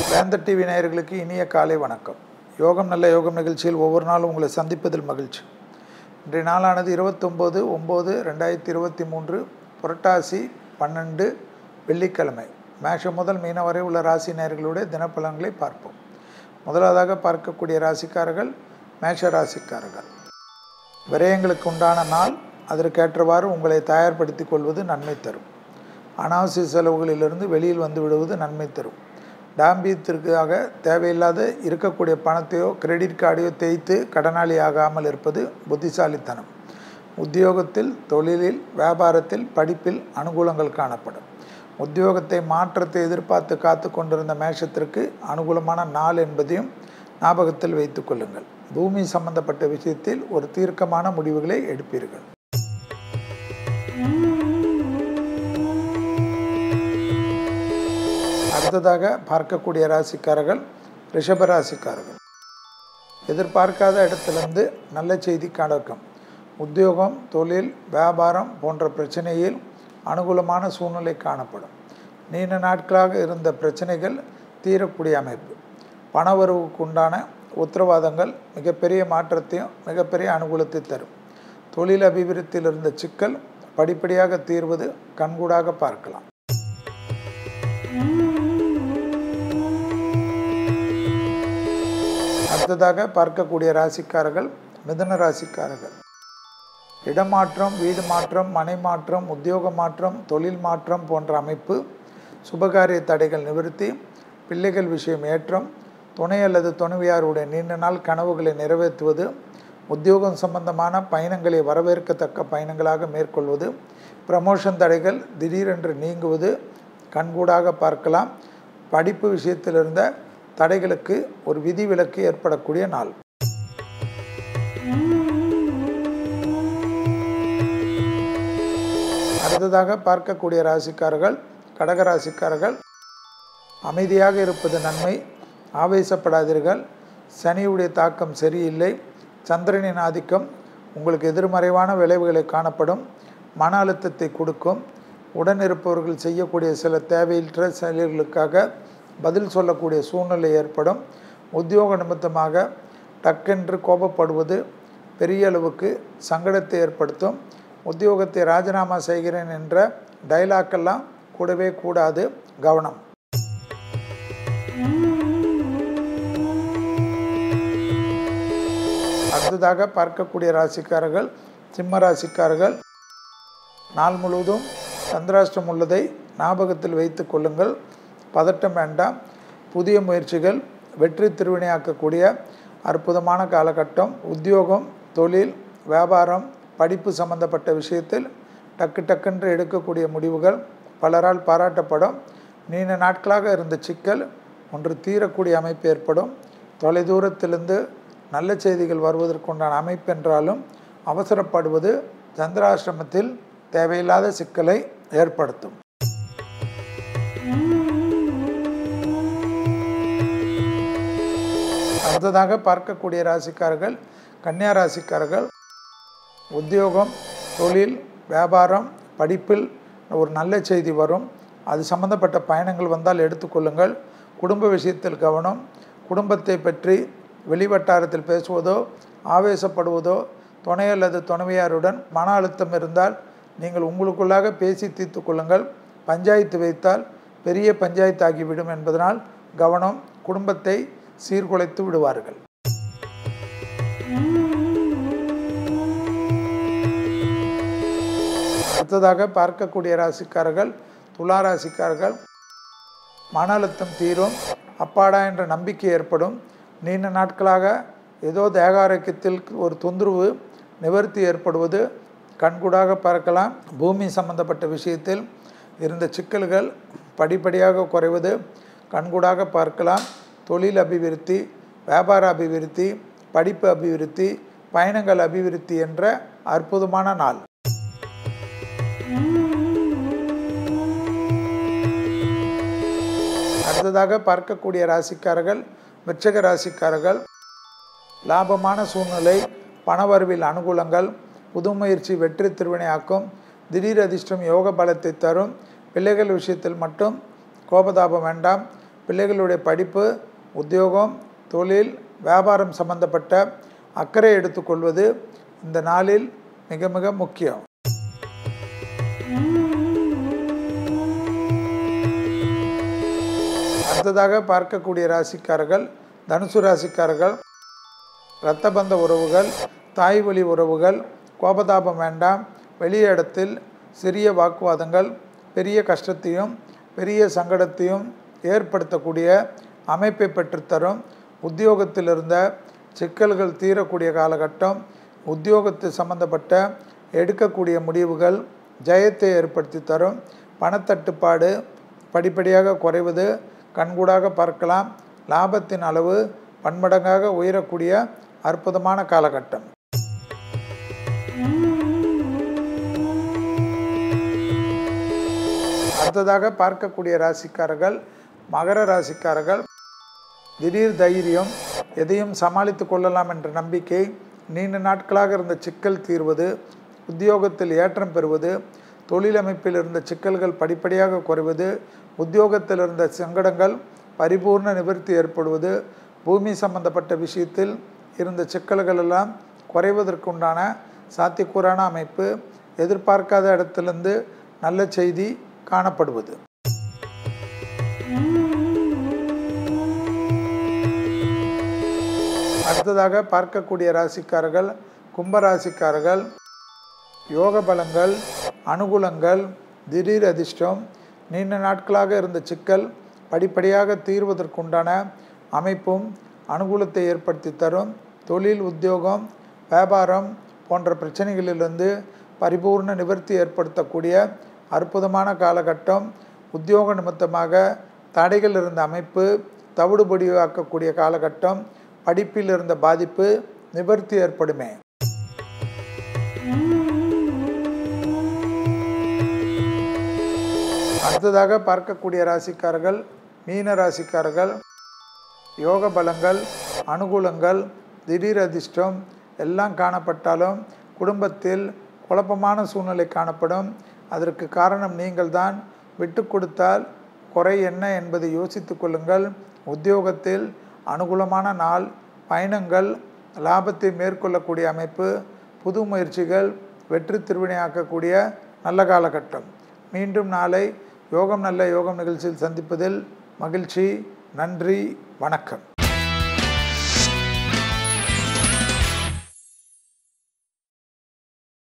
வேந்தர் டிவி நேயர்களுக்கு இனிய காலை வணக்கம் யோகம் நல்ல யோகம் நிகழ்ச்சியில் ஒவ்வொரு நாளும் உங்களை சந்திப்பதில் மகிழ்ச்சி இன்றைய நாளானது இருபத்தொம்போது ஒம்பது ரெண்டாயிரத்தி இருபத்தி மூன்று புரட்டாசி பன்னெண்டு வெள்ளிக்கிழமை மேஷம் முதல் மீன வரை உள்ள ராசி நேயர்களுடைய தினப்பலன்களை பார்ப்போம் முதலாவதாக பார்க்கக்கூடிய ராசிக்காரர்கள் மேஷ ராசிக்காரர்கள் விரயங்களுக்கு உண்டான நாள் அதற்கேற்றவாறு உங்களை தயார்படுத்திக் கொள்வது நன்மை தரும் அனாவசிய செலவுகளிலிருந்து வெளியில் வந்து விடுவது நன்மை தரும் டாம்பியத்திற்காக தேவையில்லாத இருக்கக்கூடிய பணத்தையோ கிரெடிட் கார்டையோ தேய்த்து கடனாளி ஆகாமல் இருப்பது புத்திசாலித்தனம் உத்தியோகத்தில் தொழிலில் வியாபாரத்தில் படிப்பில் அனுகூலங்கள் காணப்படும் உத்தியோகத்தை மாற்றத்தை எதிர்பார்த்து காத்து கொண்டிருந்த மேஷத்திற்கு அனுகூலமான நாள் என்பதையும் ஞாபகத்தில் வைத்துக் கொள்ளுங்கள் பூமி சம்பந்தப்பட்ட விஷயத்தில் ஒரு தீர்க்கமான முடிவுகளை எடுப்பீர்கள் அடுத்ததாக பார்க்கக்கூடிய ராசிக்காரர்கள் ரிஷப ராசிக்காரர்கள் எதிர்பார்க்காத இடத்திலிருந்து நல்ல செய்தி கடக்கும் உத்தியோகம் தொழில் வியாபாரம் போன்ற பிரச்சனையில் அனுகூலமான சூழ்நிலை காணப்படும் நீண்ட நாட்களாக இருந்த பிரச்சனைகள் தீரக்கூடிய அமைப்பு பணவரவுக்கு உண்டான உத்தரவாதங்கள் மிகப்பெரிய மாற்றத்தையும் மிகப்பெரிய அனுகூலத்தை தரும் தொழில் அபிவிருத்தியில் இருந்த சிக்கல் படிப்படியாக தீர்வது கண்கூடாக பார்க்கலாம் அடுத்ததாக பார்க்கக்கூடிய ராசிக்காரர்கள் மிதுன ராசிக்காரர்கள் இடமாற்றம் வீடு மாற்றம் மனை மாற்றம் உத்தியோக மாற்றம் தொழில் மாற்றம் போன்ற அமைப்பு சுபகாரிய தடைகள் நிவர்த்தி பிள்ளைகள் விஷயம் ஏற்றம் துணை அல்லது துணைவியாருடைய நீண்ட நாள் கனவுகளை நிறைவேற்றுவது உத்தியோகம் சம்பந்தமான பயணங்களை வரவேற்கத்தக்க பயணங்களாக மேற்கொள்வது ப்ரமோஷன் தடைகள் திடீரென்று நீங்குவது கண்கூடாக பார்க்கலாம் படிப்பு விஷயத்தில் இருந்த தடைகளுக்கு ஒரு விதிவிலக்கு ஏற்படக்கூடிய நாள் அடுத்ததாக பார்க்கக்கூடிய ராசிக்காரர்கள் கடக ராசிக்காரர்கள் அமைதியாக இருப்பது நன்மை ஆவேசப்படாதீர்கள் சனியுடைய தாக்கம் சரியில்லை சந்திரனின் ஆதிக்கம் உங்களுக்கு எதிர்மறைவான விளைவுகளை காணப்படும் மன அழுத்தத்தை கொடுக்கும் உடன் இருப்பவர்கள் செய்யக்கூடிய சில தேவையற்ற செயல்களுக்காக பதில் சொல்லக்கூடிய சூழ்நிலை ஏற்படும் உத்தியோக நிமித்தமாக டக்கென்று கோபப்படுவது பெரிய அளவுக்கு சங்கடத்தை ஏற்படுத்தும் உத்தியோகத்தை ராஜினாமா செய்கிறேன் என்ற டைலாக்கெல்லாம் கூடவே கூடாது கவனம் அடுத்ததாக பார்க்கக்கூடிய ராசிக்காரர்கள் சிம்ம ராசிக்காரர்கள் நாள் முழுவதும் சந்திராஷ்டம் உள்ளதை ஞாபகத்தில் வைத்து கொள்ளுங்கள் பதட்டம் வேண்டாம் புதிய முயற்சிகள் வெற்றி திருவினையாக்கக்கூடிய அற்புதமான காலகட்டம் உத்தியோகம் தொழில் வியாபாரம் படிப்பு சம்பந்தப்பட்ட விஷயத்தில் டக்கு டக்குன்று எடுக்கக்கூடிய முடிவுகள் பலரால் பாராட்டப்படும் நீண்ட நாட்களாக இருந்த சிக்கல் ஒன்று தீரக்கூடிய அமைப்பு ஏற்படும் தொலைதூரத்திலிருந்து நல்ல செய்திகள் வருவதற்குண்டான அமைப்பு என்றாலும் அவசரப்படுவது சந்திராசிரமத்தில் தேவையில்லாத சிக்கலை ஏற்படுத்தும் அடுத்ததாக பார்க்கக்கூடிய ராசிக்காரர்கள் கன்னியா ராசிக்காரர்கள் உத்தியோகம் தொழில் வியாபாரம் படிப்பில் ஒரு நல்ல செய்தி வரும் அது சம்பந்தப்பட்ட பயணங்கள் வந்தால் எடுத்துக்கொள்ளுங்கள் குடும்ப விஷயத்தில் கவனம் குடும்பத்தை பற்றி வெளிவட்டாரத்தில் பேசுவதோ ஆவேசப்படுவதோ துணை அல்லது துணைவியாருடன் மன அழுத்தம் இருந்தால் நீங்கள் உங்களுக்குள்ளாக பேசி தீர்த்து கொள்ளுங்கள் பஞ்சாயத்து வைத்தால் பெரிய பஞ்சாயத்து ஆகிவிடும் என்பதனால் கவனம் குடும்பத்தை சீர்குலைத்து விடுவார்கள் அடுத்ததாக பார்க்கக்கூடிய ராசிக்காரர்கள் துலா ராசிக்காரர்கள் மன அழுத்தம் தீரும் அப்பாடா என்ற நம்பிக்கை ஏற்படும் நீண்ட நாட்களாக ஏதோ தேக ஆரோக்கியத்தில் ஒரு தொந்தரவு நிவர்த்தி ஏற்படுவது கண்கூடாக பார்க்கலாம் பூமி சம்பந்தப்பட்ட விஷயத்தில் இருந்த சிக்கல்கள் படிப்படியாக குறைவது கண்கூடாக பார்க்கலாம் தொழில் அபிவிருத்தி வியாபார அபிவிருத்தி படிப்பு அபிவிருத்தி பயணங்கள் அபிவிருத்தி என்ற அற்புதமான நாள் அடுத்ததாக பார்க்கக்கூடிய ராசிக்காரர்கள் விருச்சக ராசிக்காரர்கள் லாபமான சூழ்நிலை பணவரவில் அனுகூலங்கள் புது முயற்சி வெற்றி திருவினையாக்கும் திடீர் அதிர்ஷ்டம் யோக பலத்தை தரும் பிள்ளைகள் விஷயத்தில் மட்டும் கோபதாபம் வேண்டாம் பிள்ளைகளுடைய படிப்பு உத்தியோகம் தொழில் வியாபாரம் சம்பந்தப்பட்ட அக்கறை எடுத்துக்கொள்வது இந்த நாளில் மிக மிக முக்கியம் அடுத்ததாக பார்க்கக்கூடிய ராசிக்காரர்கள் தனுசு ராசிக்காரர்கள் இரத்த பந்த உறவுகள் தாய் வழி உறவுகள் கோபதாபம் வேண்டாம் வெளிய இடத்தில் சிறிய வாக்குவாதங்கள் பெரிய கஷ்டத்தையும் பெரிய சங்கடத்தையும் ஏற்படுத்தக்கூடிய அமைப்பை பெற்றுத்தரும் உத்தியோகத்தில் இருந்த சிக்கல்கள் தீரக்கூடிய காலகட்டம் உத்தியோகத்து சம்பந்தப்பட்ட எடுக்கக்கூடிய முடிவுகள் ஜெயத்தை ஏற்படுத்தி தரும் பணத்தட்டுப்பாடு படிப்படியாக குறைவது கண்கூடாக பார்க்கலாம் லாபத்தின் அளவு பன்மடங்காக உயரக்கூடிய அற்புதமான காலகட்டம் அடுத்ததாக பார்க்கக்கூடிய ராசிக்காரர்கள் மகர ராசிக்காரர்கள் திடீர் தைரியம் எதையும் சமாளித்து கொள்ளலாம் என்ற நம்பிக்கை நீண்ட நாட்களாக இருந்த சிக்கல் தீர்வது உத்தியோகத்தில் ஏற்றம் பெறுவது தொழிலமைப்பில் இருந்த சிக்கல்கள் படிப்படியாக குறைவது உத்தியோகத்தில் இருந்த சங்கடங்கள் பரிபூர்ண நிவர்த்தி ஏற்படுவது பூமி சம்பந்தப்பட்ட விஷயத்தில் இருந்த சிக்கல்கள் எல்லாம் குறைவதற்குண்டான சாத்தியக்கூறான அமைப்பு எதிர்பார்க்காத இடத்திலிருந்து நல்ல செய்தி காணப்படுவது அடுத்ததாக பார்க்கக்கூடிய ராசிக்காரர்கள் கும்பராசிக்காரர்கள் யோக பலங்கள் அனுகூலங்கள் திடீர் அதிர்ஷ்டம் நீண்ட நாட்களாக இருந்த சிக்கல் படிப்படியாக தீர்வதற்குண்டான அமைப்பும் அனுகூலத்தை ஏற்படுத்தி தரும் தொழில் உத்தியோகம் வியாபாரம் போன்ற பிரச்சனைகளிலிருந்து பரிபூர்ண நிவர்த்தி ஏற்படுத்தக்கூடிய அற்புதமான காலகட்டம் உத்தியோக நிமித்தமாக தடைகள் இருந்த அமைப்பு தவிடுபடியாக்கக்கூடிய காலகட்டம் படிப்பில் இருந்த பாதிப்பு நிவர்த்தி ஏற்படுமே அடுத்ததாக பார்க்கக்கூடிய ராசிக்காரர்கள் மீன ராசிக்காரர்கள் யோக பலங்கள் அனுகூலங்கள் திடீர் அதிர்ஷ்டம் எல்லாம் காணப்பட்டாலும் குடும்பத்தில் குழப்பமான சூழ்நிலை காணப்படும் அதற்கு காரணம் நீங்கள்தான் விட்டு கொடுத்தால் குறை என்ன என்பதை யோசித்து கொள்ளுங்கள் உத்தியோகத்தில் அனுகூலமான நாள் பயணங்கள் லாபத்தை மேற்கொள்ளக்கூடிய அமைப்பு புது முயற்சிகள் வெற்றி திருவினையாக்கக்கூடிய நல்ல காலகட்டம் மீண்டும் நாளை யோகம் நல்ல யோகம் நிகழ்ச்சியில் சந்திப்பதில் மகிழ்ச்சி நன்றி வணக்கம்